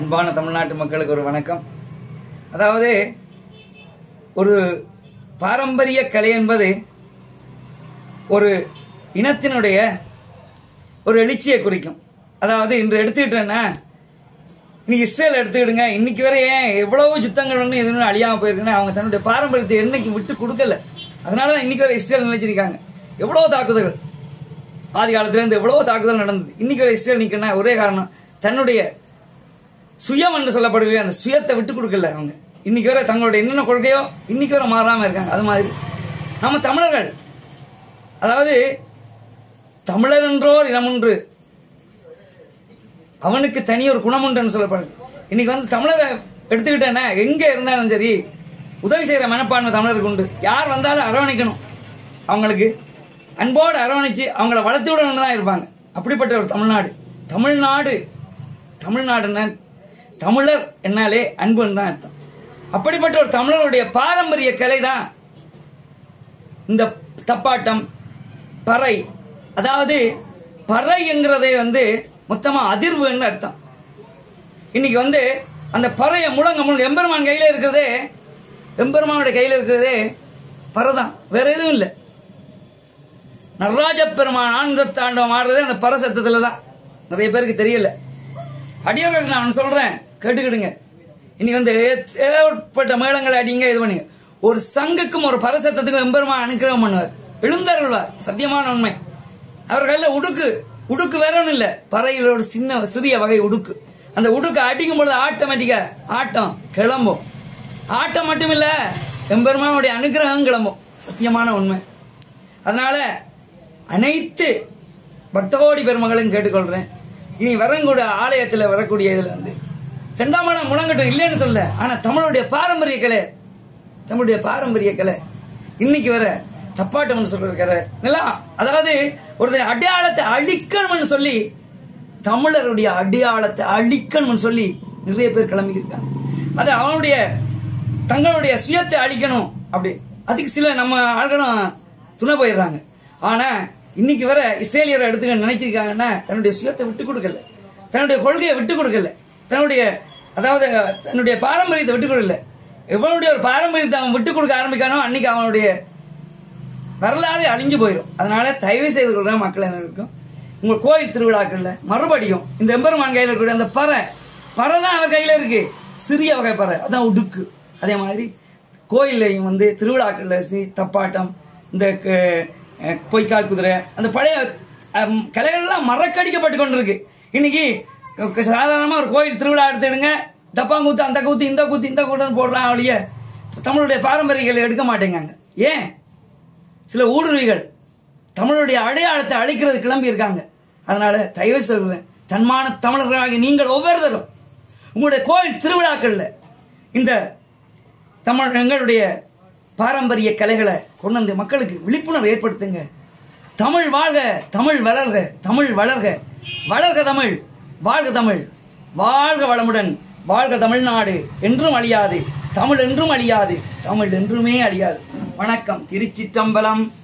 அன்பான தமிழ்நாட்டு மக்களுக்கு ஒரு வணக்கம் அதாவது ஒரு பாரம்பரிய கலை என்பது ஒரு இனத்தினுடைய ஒரு எழுச்சியை குறிக்கும் அதாவது இன்று எடுத்துக்கிட்டேன்னா இன்னைக்கு இஸ்ரேல் எடுத்துக்கிடுங்க இன்னைக்கு வரை ஏன் எவ்வளவு யுத்தங்கள் வந்து எதுவும் அழியாம போயிருக்குன்னா அவங்க தன்னுடைய பாரம்பரியத்தை என்னைக்கு விட்டு கொடுக்கல அதனாலதான் இன்னைக்கு வரை இஸ்ரேல் நினைச்சிருக்காங்க எவ்வளவு தாக்குதல்கள் ஆதி காலத்துல இருந்து எவ்வளவு தாக்குதல் நடந்தது இன்னைக்கு வரை இஸ்ரேல் நிக்கனா ஒரே காரணம் தன்னுடைய சுயம் என்று சொல்லப்படுகிற அந்த சுயத்தை விட்டு கொடுக்கல அவங்க இன்னைக்கு வரை தங்களுடைய என்னென்ன கொள்கையோ இன்னைக்கு வரை மாறாம இருக்காங்க அது மாதிரி நம்ம தமிழர்கள் அதாவது தமிழர் என்றோர் இனமொன்று அவனுக்கு தனி ஒரு குணம் உண்டுன்னு சொல்லப்படுது இன்னைக்கு வந்து தமிழரை எடுத்துக்கிட்டேன்னா எங்க இருந்தாலும் சரி உதவி செய்யற மனப்பான்மை தமிழருக்கு உண்டு யார் வந்தாலும் அரவணைக்கணும் அவங்களுக்கு அன்போடு அரவணைச்சு அவங்கள வளர்த்து விடணும்னு தான் இருப்பாங்க அப்படிப்பட்ட ஒரு தமிழ்நாடு தமிழ்நாடு தமிழ்நாடுன்னா தமிழர் என்னாலே அன்புன்னு தான் அர்த்தம் அப்படிப்பட்ட ஒரு தமிழருடைய பாரம்பரிய கலை தான் இந்த தப்பாட்டம் பறை அதாவது பறை என்கிறதை வந்து மொத்தமா அதிர்வுன்னு அர்த்தம் இன்னைக்கு வந்து அந்த பறைய முழங்க முழங்க எம்பெருமான் கையில இருக்கிறதே எம்பெருமானுடைய கையில இருக்கிறதே பறை தான் வேற எதுவும் இல்லை நடராஜ பெருமான் ஆனந்த தாண்டவம் ஆடுறதே அந்த பறை சத்தத்துல தான் நிறைய பேருக்கு தெரியல அடியவர்களுக்கு நான் சொல்றேன் கேட்டுக்கிடுங்க இன்னைக்கு வந்து ஏற்பட்ட மேளங்களை அடிங்க இது பண்ணுங்க ஒரு சங்குக்கும் ஒரு பரசத்தத்துக்கும் எம்பெருமான் அனுக்கிரகம் பண்ணுவார் எழுந்தருள்வார் சத்தியமான உண்மை அவர் கையில உடுக்கு உடுக்கு வேற ஒண்ணும் இல்ல பறையில் ஒரு சின்ன சிறிய வகை உடுக்கு அந்த உடுக்கு அடிக்கும் பொழுது ஆட்டோமேட்டிக்கா ஆட்டம் கிளம்பும் ஆட்டம் மட்டும் இல்ல எம்பெருமானுடைய அனுகிரகம் கிளம்பும் சத்தியமான உண்மை அதனால அனைத்து பக்தகோடி பெருமகளையும் கேட்டுக்கொள்றேன் இனி வரங்கூட ஆலயத்துல வரக்கூடிய இதுல வந்து செண்டாமணம் முழங்கட்டும் இல்லைன்னு சொல்ல ஆனா தமிழுடைய பாரம்பரிய கலை தமிழுடைய பாரம்பரிய கலை இன்னைக்கு வர தப்பாட்டம் சொல்லிருக்காரு நல்லா அதாவது ஒரு அடையாளத்தை அழிக்கணும்னு சொல்லி தமிழருடைய அடையாளத்தை அழிக்கணும்னு சொல்லி நிறைய பேர் கிளம்பி இருக்காங்க அது அவனுடைய தங்களுடைய சுயத்தை அழிக்கணும் அப்படி அதுக்கு சில நம்ம ஆள்களும் துணை போயிடுறாங்க ஆனா இன்னைக்கு வர இஸ்ரேலியரை எடுத்துக்க நினைச்சிருக்காங்கன்னா தன்னுடைய சுயத்தை விட்டு கொடுக்கல தன்னுடைய கொள்கையை விட்டு கொடுக்கல தன்னுடைய அதாவது தன்னுடைய பாரம்பரியத்தை விட்டு கொடுக்கல எவனுடைய ஒரு பாரம்பரியத்தை அவன் விட்டு கொடுக்க ஆரம்பிக்கானோ அன்னைக்கு அவனுடைய வரலாறு அழிஞ்சு போயிடும் அதனால தயவு செய்து கொள்ற மக்கள் என்ன இருக்கும் உங்க கோயில் திருவிழாக்கள்ல மறுபடியும் இந்த எம்பெருமான் கையில இருக்கக்கூடிய அந்த பறை பறை தான் அவர் கையில இருக்கு சிறிய வகை பறை அதான் உடுக்கு அதே மாதிரி கோயில்லையும் வந்து திருவிழாக்கள்ல சி- தப்பாட்டம் இந்த க- அஹ் பொய்க்கால் குதிரை அந்த பழைய அம், கலைகள்லாம் மறக்கடிக்கப்பட்டு கொண்டிருக்கு இன்னைக்கு க- சாதாரணமா ஒரு கோயில் திருவிழா எடுத்துடுங்க டப்பாங்கூத்து அந்த கூத்து இந்த கூத்து இந்த கூத்துன்னு போடுறான் அவளிய தமிழுடைய பாரம்பரியங்களை எடுக்க மாட்டேங்காங்க ஏன் சில ஊடுருவிகள் தமிழுடைய அடையாளத்தை அழிக்கிறது கிளம்பி இருக்காங்க அதனால தயவு சொல்றேன் தன்மான தமிழர்களாகி நீங்கள் ஒவ்வொருத்தரும் உங்களுடைய கோயில் திருவிழாக்கள்ல இந்த தமிழ் எங்களுடைய பாரம்பரிய கலைகளை கொண்டு வந்து மக்களுக்கு விழிப்புணர்வு ஏற்படுத்துங்க தமிழ் வாழ்க தமிழ் வளர்க தமிழ் வளர்க வளர்க தமிழ் வாழ்க தமிழ் வாழ்க வளமுடன் வாழ்க தமிழ்நாடு என்றும் அழியாது தமிழ் என்றும் அழியாது தமிழ் என்றுமே அழியாது வணக்கம் திருச்சிற்றம்பலம்